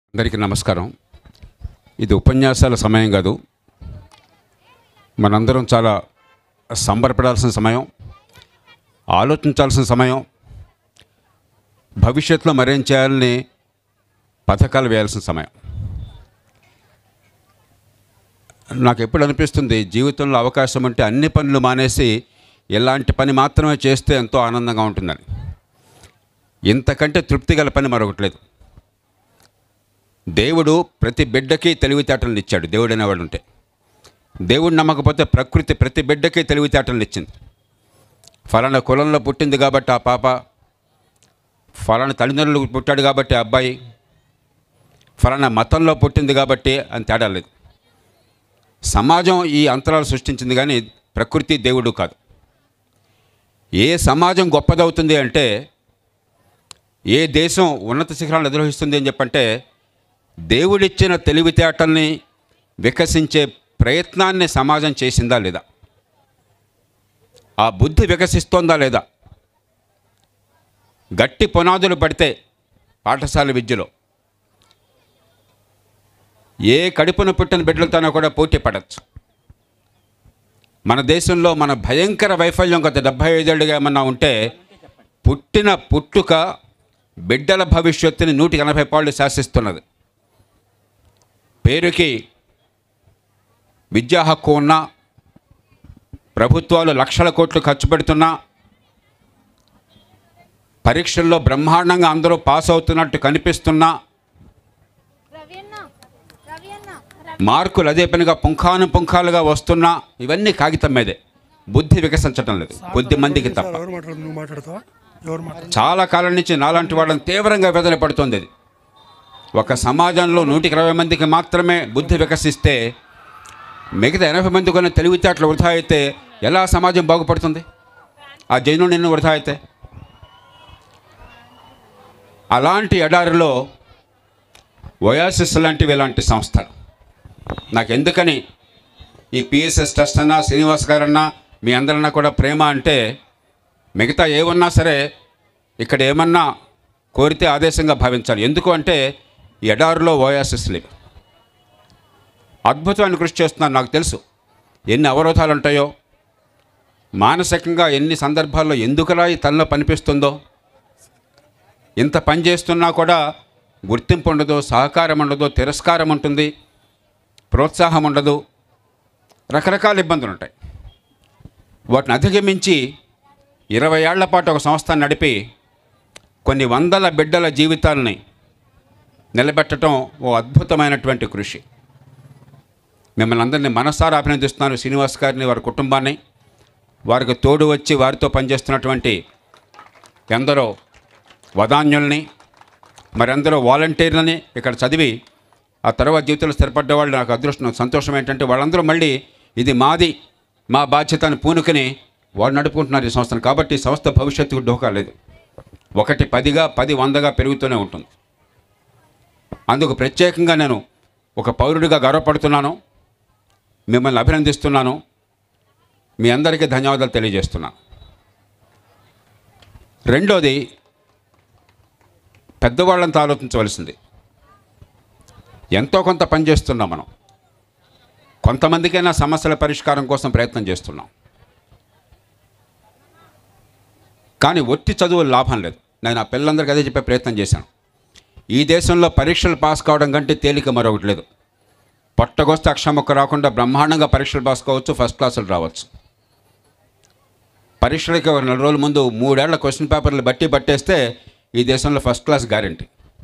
అందరికీ నమస్కారం ఇది ఉపన్యాసాల సమయం కాదు మనందరం చాలా సంబరపడాల్సిన సమయం ఆలోచించాల్సిన సమయం భవిష్యత్తులో మరేం చేయాలని పథకాలు వేయాల్సిన సమయం నాకు ఎప్పుడు అనిపిస్తుంది జీవితంలో అవకాశం అంటే అన్ని పనులు మానేసి ఇలాంటి పని మాత్రమే చేస్తే ఎంతో ఆనందంగా ఉంటుందని ఇంతకంటే తృప్తి గల పని మరొకటి లేదు దేవుడు ప్రతి బిడ్డకి తెలివితేటలను ఇచ్చాడు దేవుడు అనేవాడు ఉంటే దేవుడు నమ్మకపోతే ప్రకృతి ప్రతి బిడ్డకి తెలివితేటలను ఇచ్చింది ఫలానా కులంలో పుట్టింది కాబట్టి ఆ పాప ఫలానా తల్లిదండ్రులు పుట్టాడు కాబట్టి ఆ అబ్బాయి ఫలానా మతంలో పుట్టింది కాబట్టి అని తేడా లేదు సమాజం ఈ అంతరాలు సృష్టించింది కానీ ప్రకృతి దేవుడు కాదు ఏ సమాజం గొప్పదవుతుంది అంటే ఏ దేశం ఉన్నత శిఖరాలను అధిరోహిస్తుంది అని చెప్పంటే దేవుడిచ్చిన తెలివితేటల్ని వికసించే ప్రయత్నాన్ని సమాజం చేసిందా లేదా ఆ బుద్ధి వికసిస్తోందా లేదా గట్టి పునాదులు పడితే పాఠశాల విద్యలో ఏ కడుపున పుట్టిన బిడ్డలతోనో కూడా పోటీ పడచ్చు మన దేశంలో మన భయంకర వైఫల్యం గత డెబ్భై ఐదేళ్ళుగా ఏమన్నా ఉంటే పుట్టిన పుట్టుక బిడ్డల భవిష్యత్తుని నూటికి ఎనభై పాళ్ళు శాసిస్తున్నది పేరుకి విద్యా హక్కు ఉన్నా ప్రభుత్వాలు లక్షల కోట్లు ఖర్చు పెడుతున్నా పరీక్షల్లో బ్రహ్మాండంగా అందరూ పాస్ అవుతున్నట్టు కనిపిస్తున్నా రవి అన్న రవి అన్న మార్కులు అదే పనిగా పుంఖాను పుంఖాలుగా వస్తున్నా ఇవన్నీ కాగితం మీదే బుద్ధి వికసించటం లేదు కొద్ది మందికి తప్ప ఎవరు మాట్లాడు నువ్వు మాట్లాడతావా ఎవరు మాట్లాడు చాలా కాలం నుంచి నాలాంటి వాళ్ళని తీవ్రంగా వేదన పడుతుంది అది ఒక సమాజంలో నూటికి ఇరవై మందికి మాత్రమే బుద్ధి వికసిస్తే మిగతా ఎనభై మంది కొన్ని తెలివితేటలు వృధా అయితే ఎలా సమాజం బాగుపడుతుంది ఆ జైను నిన్ను వృధా అయితే అలాంటి ఎడారిలో ఒయాసిస్ లాంటివి ఇలాంటి సంస్థలు నాకు ఎందుకని ఈ పిఎస్ఎస్ ట్రస్ట్ అన్నా శ్రీనివాస్ గారన్నా మీ అందరన్నా కూడా ప్రేమ అంటే మిగతా ఏమన్నా సరే ఇక్కడ ఏమన్నా కోరితే ఆదేశంగా భావించాలి ఎందుకు అంటే ఈ ఎడారిలో ఓయాసిస్ లేవు అద్భుతమైన కృషి చేస్తున్నాను నాకు తెలుసు ఎన్ని అవరోధాలు ఉంటాయో మానసికంగా ఎన్ని సందర్భాల్లో ఎందుకలా ఈ తలలో పనిపిస్తుందో ఇంత పని చేస్తున్నా కూడా గుర్తింపు ఉండదు సహకారం ఉండదు తిరస్కారం ఉంటుంది ప్రోత్సాహం ఉండదు రకరకాల ఇబ్బందులు ఉంటాయి వాటిని అధిగమించి ఇరవై ఏళ్ల పాటు ఒక సంస్థ నడిపి కొన్ని వందల బిడ్డల జీవితాలని నిలబెట్టడం ఓ అద్భుతమైనటువంటి కృషి మిమ్మల్ని అందరినీ మనసారా అభినందిస్తున్నాను శ్రీనివాస్ గారిని వారి కుటుంబాన్ని వారికి తోడు వచ్చి వారితో పనిచేస్తున్నటువంటి ఎందరో వదాన్యుల్ని మరెందరో వాలంటీర్లని ఇక్కడ చదివి ఆ తర్వాత జీవితంలో స్థిరపడ్డ వాళ్ళు నాకు అదృష్టం సంతోషం ఏంటంటే వాళ్ళందరూ మళ్ళీ ఇది మాది మా బాధ్యత అని పూనుకుని వాళ్ళు నడుపుకుంటున్నారు ఈ సంస్థను కాబట్టి ఈ సంస్థ భవిష్యత్తుకు డోకా లేదు ఒకటి పదిగా పది వందగా పెరుగుతూనే ఉంటుంది అందుకు ప్రత్యేకంగా నేను ఒక పౌరుడిగా గర్వపడుతున్నాను మిమ్మల్ని అభినందిస్తున్నాను మీ అందరికీ ధన్యవాదాలు తెలియజేస్తున్నాను రెండోది పెద్దవాళ్ళంతా ఆలోచించవలసింది ఎంతో కొంత పని చేస్తున్నాం మనం కొంతమందికైనా సమస్యల పరిష్కారం కోసం ప్రయత్నం చేస్తున్నాం కానీ ఒట్టి చదువు లాభం లేదు నేను ఆ పిల్లలందరికీ అదే చెప్పే ప్రయత్నం చేశాను ఈ దేశంలో పరీక్షలు పాస్ కావడం కంటే తేలిక మరొకటి లేదు పొట్టగొస్తే అక్షముక్క రాకుండా బ్రహ్మాండంగా పరీక్షలు పాస్ కావచ్చు ఫస్ట్ క్లాసులు రావచ్చు పరీక్షలకి ఒక నెల రోజుల ముందు మూడేళ్ల క్వశ్చన్ పేపర్లు బట్టి పట్టేస్తే ఈ దేశంలో ఫస్ట్ క్లాస్ గ్యారంటీ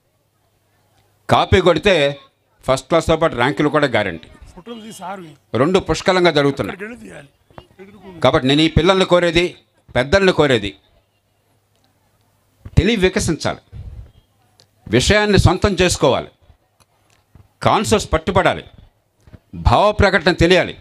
కాపీ కొడితే ఫస్ట్ క్లాస్తో పాటు ర్యాంకులు కూడా గ్యారంటీ ఫోటోలు తీసి సారు రెండు పుష్కలంగా జరుగుతున్నాయి ఇక్కడికి వెళ్ళి తీయాలి ఎదురుకుండా కాబట్టి నేను ఈ పిల్లల్ని కోరేది పెద్దల్ని కోరేది తెలివి వికసించాలి విషయాన్ని సొంతం చేసుకోవాలి కాన్సెప్ట్స్ పట్టుబడాలి భావ ప్రకటన తెలియాలి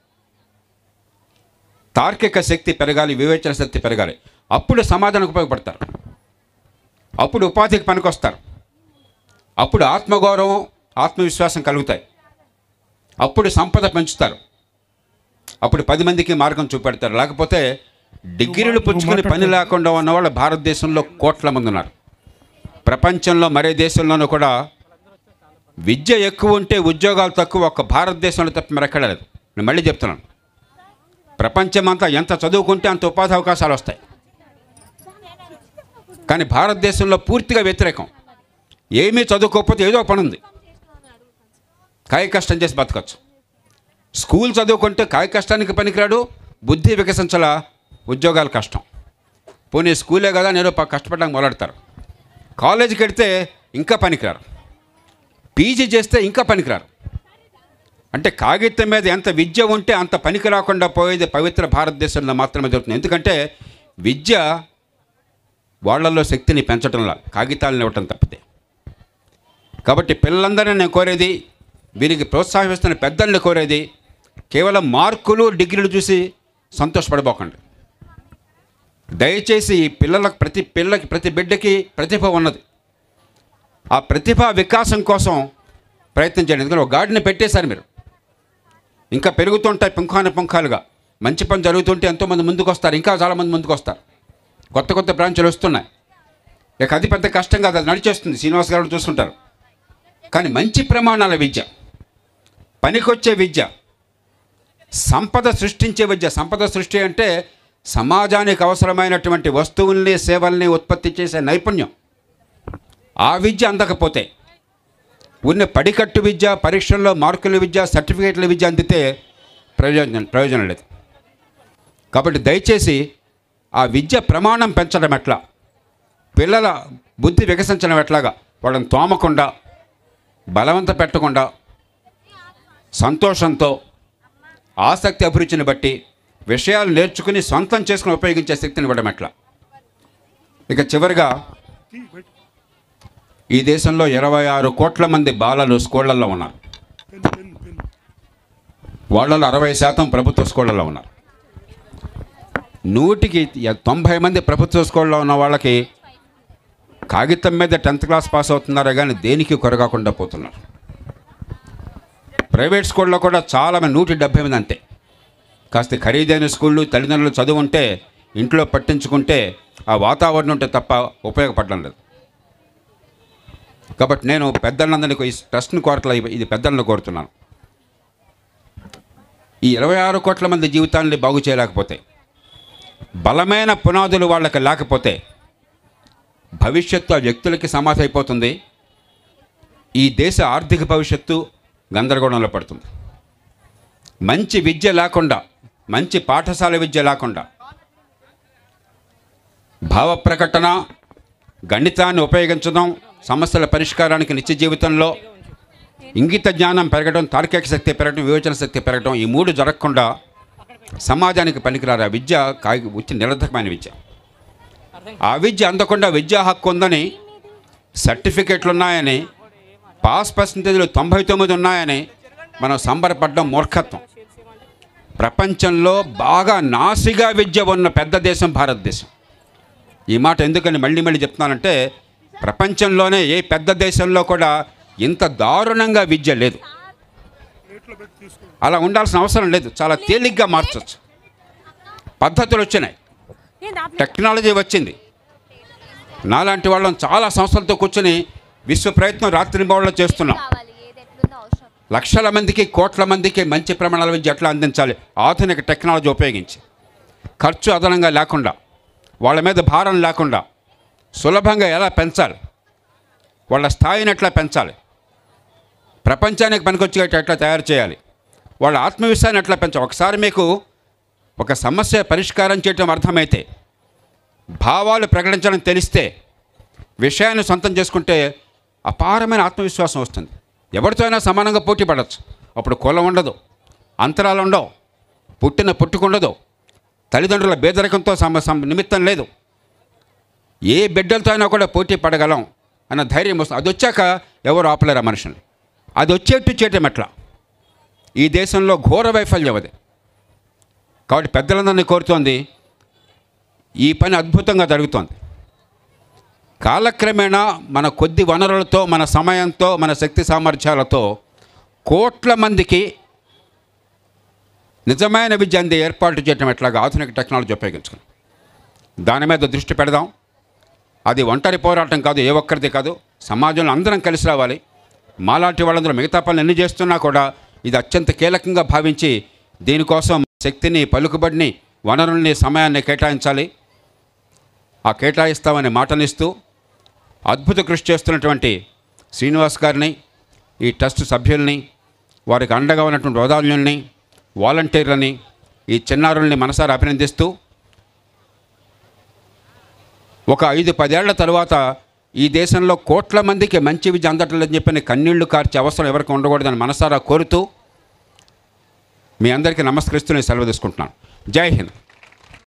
తార్కిక శక్తి పెరగాలి వివేచన శక్తి పెరగాలి అప్పుడు సమాధానికి ఉపయోగపడతారు అప్పుడు ఉపాధికి పనికొస్తారు అప్పుడు ఆత్మగౌరవం ఆత్మవిశ్వాసం కలుగుతాయి అప్పుడు సంపద పెంచుతారు అప్పుడు పది మందికి మార్గం చూపెడతారు లేకపోతే డిగ్రీలు పుచ్చుకుని పని లేకుండా ఉన్న వాళ్ళు భారతదేశంలో కోట్ల మంది ఉన్నారు ప్రపంచంలో మరే దేశంలోనూ కూడా విద్య ఎక్కువ ఉంటే ఉద్యోగాలు తక్కువ ఒక్క భారతదేశంలో తప్ప మరెక్కడ లేదు నేను మళ్ళీ చెప్తున్నాను ప్రపంచమంతా ఎంత చదువుకుంటే అంత ఉపాధి అవకాశాలు వస్తాయి కానీ భారతదేశంలో పూర్తిగా వ్యతిరేకం ఏమీ చదువుకోకపోతే ఏదో ఒక పని ఉంది కాయ కష్టం చేసి బతకచ్చు స్కూల్ చదువుకుంటే కాయ కష్టానికి పనికిరాడు బుద్ధి వికసించాల ఉద్యోగాలు కష్టం పోనీ స్కూలే కదా నేను ప- కష్టపడడానికి మొదలెడతారు కాలేజీకి వెడితే ఇంకా పనికిరారు పీజీ చేస్తే ఇంకా పనికిరారు అంటే కాగితం మీద ఎంత విద్య ఉంటే అంత పనికి రాకుండా పోయేది పవిత్ర భారతదేశంలో మాత్రమే జరుగుతుంది ఎందుకంటే విద్య వాళ్ళల్లో శక్తిని పెంచడంలా కాగితాలను ఇవ్వటం తప్పితే కాబట్టి పిల్లలందరినీ నేను కోరేది వీరికి ప్రోత్సాహిస్తున్న పెద్దల్ని కోరేది కేవలం మార్కులు డిగ్రీలు చూసి సంతోషపడబోకండి దయచేసి ఈ పిల్లలకు ప్రతి పిల్లకి ప్రతి బిడ్డకి ప్రతిభ ఉన్నది ఆ ప్రతిభ వికాసం కోసం ప్రయత్నం చేయండి ఎందుకంటే ఒక గాడిని పెట్టేశారు మీరు ఇంకా పెరుగుతుంటాయి పుంఖాను పుంఖాలుగా మంచి పని జరుగుతుంటే ఎంతోమంది ముందుకు వస్తారు ఇంకా చాలామంది ముందుకు వస్తారు కొత్త కొత్త బ్రాంచులు వస్తున్నాయి ఇక అది పెద్ద కష్టం కాదు అది నడిచేస్తుంది శ్రీనివాస్ గారు చూసుకుంటారు కానీ మంచి ప్రమాణాల విద్య పనికొచ్చే విద్య సంపద సృష్టించే విద్య సంపద సృష్టి అంటే సమాజానికి అవసరమైనటువంటి వస్తువుల్ని సేవల్ని ఉత్పత్తి చేసే నైపుణ్యం ఆ విద్య అందకపోతే ఉన్న పడికట్టు విద్య పరీక్షల్లో మార్కుల విద్య సర్టిఫికేట్ల విద్య అందితే ప్రయోజనం ప్రయోజనం లేదు కాబట్టి దయచేసి ఆ విద్య ప్రమాణం పెంచడం ఎట్లా పిల్లల బుద్ధి వికసించడం ఎట్లాగా వాళ్ళని తోమకుండా బలవంత పెట్టకుండా సంతోషంతో ఆసక్తి అభిరుచిని బట్టి విషయాలు నేర్చుకుని సొంతం చేసుకుని ఉపయోగించే శక్తిని ఇవ్వడం ఎట్లా ఇక చివరిగా తీ, బయట. ఈ దేశంలో ఇరవై ఆరు కోట్ల మంది బాలలు స్కూళ్ళల్లో ఉన్నారు పెన్ పెన్ పెన్ వాళ్ళలో అరవై శాతం ప్రభుత్వ స్కూళ్ళల్లో ఉన్నారు నూటికి య- తొంభై మంది ప్రభుత్వ స్కూల్లో ఉన్న వాళ్ళకి కాగితం మీద టెన్త్ క్లాస్ పాస్ అవుతున్నారే కానీ దేనికి కొరగాకుండా పోతున్నారు ప్రైవేట్ స్కూల్లో కూడా చాలా మంది నూటి డెబ్భై మంది అంతే కాస్త ఖరీదైన స్కూళ్ళు తల్లిదండ్రులు చదువు ఉంటే ఇంట్లో పట్టించుకుంటే ఆ వాతావరణం ఉంటే తప్ప ఉపయోగపడడం లేదు కాబట్టి నేను పెద్దలందరినీ ఈ ట్రస్ట్ని కోరట్లా ఇది పెద్దలను కోరుతున్నాను ఈ ఇరవై ఆరు కోట్ల మంది జీవితాన్ని బాగు చేయలేకపోతే బలమైన పునాదులు వాళ్ళకి లేకపోతే భవిష్యత్తు ఆ వ్యక్తులకి సమాధి అయిపోతుంది ఈ దేశ ఆర్థిక భవిష్యత్తు గందరగోళంలో పడుతుంది మంచి విద్య లేకుండా మంచి పాఠశాల విద్య లేకుండా భావ ప్రకటన గణితాన్ని ఉపయోగించడం సమస్యల పరిష్కారానికి నిత్య జీవితంలో ఇంగిత జ్ఞానం పెరగడం తార్కిక శక్తి పెరగడం వివేచన శక్తి పెరగడం ఈ మూడు జరగకుండా సమాజానికి పనికిరారు ఆ విద్య కాగి వచ్చి నిరర్ధకమైన విద్య ఆ విద్య అందకుండా విద్యా హక్కు ఉందని సర్టిఫికెట్లు ఉన్నాయని పాస్ పర్సంటేజ్లు తొంభై తొమ్మిది ఉన్నాయని మనం సంబరపడడం మూర్ఖత్వం ప్రపంచంలో బాగా నాసిగా విద్య ఉన్న పెద్ద దేశం భారతదేశం ఈ మాట ఎందుకని మళ్ళీ మళ్ళీ చెప్తున్నానంటే ప్రపంచంలోనే ఏ పెద్ద దేశంలో కూడా ఇంత దారుణంగా విద్య లేదు ప్లేట్లో పెట్టి తీసుకో అలా ఉండాల్సిన అవసరం లేదు చాలా తేలిగ్గా మార్చొచ్చు పద్ధతులు వచ్చినాయి టెక్నాలజీ వచ్చింది నాలాంటి వాళ్ళం చాలా సంస్థలతో కూర్చొని విశ్వ ప్రయత్నం రాత్రి బౌళ్ళు చేస్తున్నాం కావాలి ఏది ఎట్లుందో అవసరం లక్షల మందికి కోట్ల మందికి మంచి ప్రమాణాల విద్య ఎట్లా అందించాలి ఆధునిక టెక్నాలజీ ఉపయోగించి ఖర్చు అదనంగా లేకుండా వాళ్ళ మీద భారం లేకుండా సులభంగా ఎలా పెంచాలి వాళ్ళ స్థాయిని ఎట్లా పెంచాలి ప్రపంచానికి పనికొచ్చేట ఎట్లా తయారు చేయాలి వాళ్ళ ఆత్మవిశ్వాసాన్ని ఎట్లా పెంచాలి ఒకసారి మీకు ఒక సమస్య పరిష్కారం చేయటం అర్థమైతే భావాలు ప్రకటించడం తెలిస్తే విషయాన్ని సొంతం చేసుకుంటే అపారమైన ఆత్మవిశ్వాసం వస్తుంది ఎవరితో అయినా సమానంగా పోటీ పడవచ్చు అప్పుడు కులం ఉండదు అంతరాలు ఉండవు పుట్టిన పుట్టుకుండదు తల్లిదండ్రుల బేదరికంతో సమ సమ- నిమిత్తం లేదు ఏ బిడ్డలతో అయినా కూడా పోటీ పడగలం అన్న ధైర్యం వస్తుంది అది వచ్చాక ఎవరు ఆపలేరు ఆ మనుషుల్ని అది వచ్చేట్టు చేయటం ఎట్లా ఈ దేశంలో ఘోర వైఫల్యం అది కాబట్టి పెద్దలందరినీ కోరుతోంది ఈ పని అద్భుతంగా జరుగుతోంది కాలక్రమేణా మన కొద్ది వనరులతో మన సమయంతో మన శక్తి సామర్థ్యాలతో కోట్ల మందికి నిజమైన విద్య అందే ఏర్పాటు చేయడం ఎట్లాగా ఆధునిక టెక్నాలజీ ఉపయోగించుకుని దాని మీద దృష్టి పెడదాం అది ఒంటరి పోరాటం కాదు ఏ ఒక్కరిది కాదు సమాజంలో అందరం కలిసి రావాలి మాలాంటి వాళ్ళందరూ మిగతా పనులు ఎన్ని చేస్తున్నా కూడా ఇది అత్యంత కీలకంగా భావించి దీనికోసం శక్తిని పలుకుబడిని వనరుల్ని సమయాన్ని కేటాయించాలి ఆ కేటాయిస్తామని మాటనిస్తూ అద్భుత కృషి చేస్తున్నటువంటి శ్రీనివాస్ గారిని ఈ ట్రస్ట్ సభ్యుల్ని వారికి అండగా ఉన్నటువంటి వదాల్యుల్ని వాలంటీర్లని ఈ చిన్నారుల్ని మనసారా అభినందిస్తూ ఒక ఐదు పదేళ్ల తరువాత ఈ దేశంలో కోట్ల మందికి మంచి విద్య అందటం లేదని చెప్పిన కన్నీళ్లు కార్చే అవసరం ఎవరికి ఉండకూడదని మనసారా కోరుతూ మీ అందరికీ నమస్కరిస్తూ నేను సెలవు తీసుకుంటున్నాను జై హింద్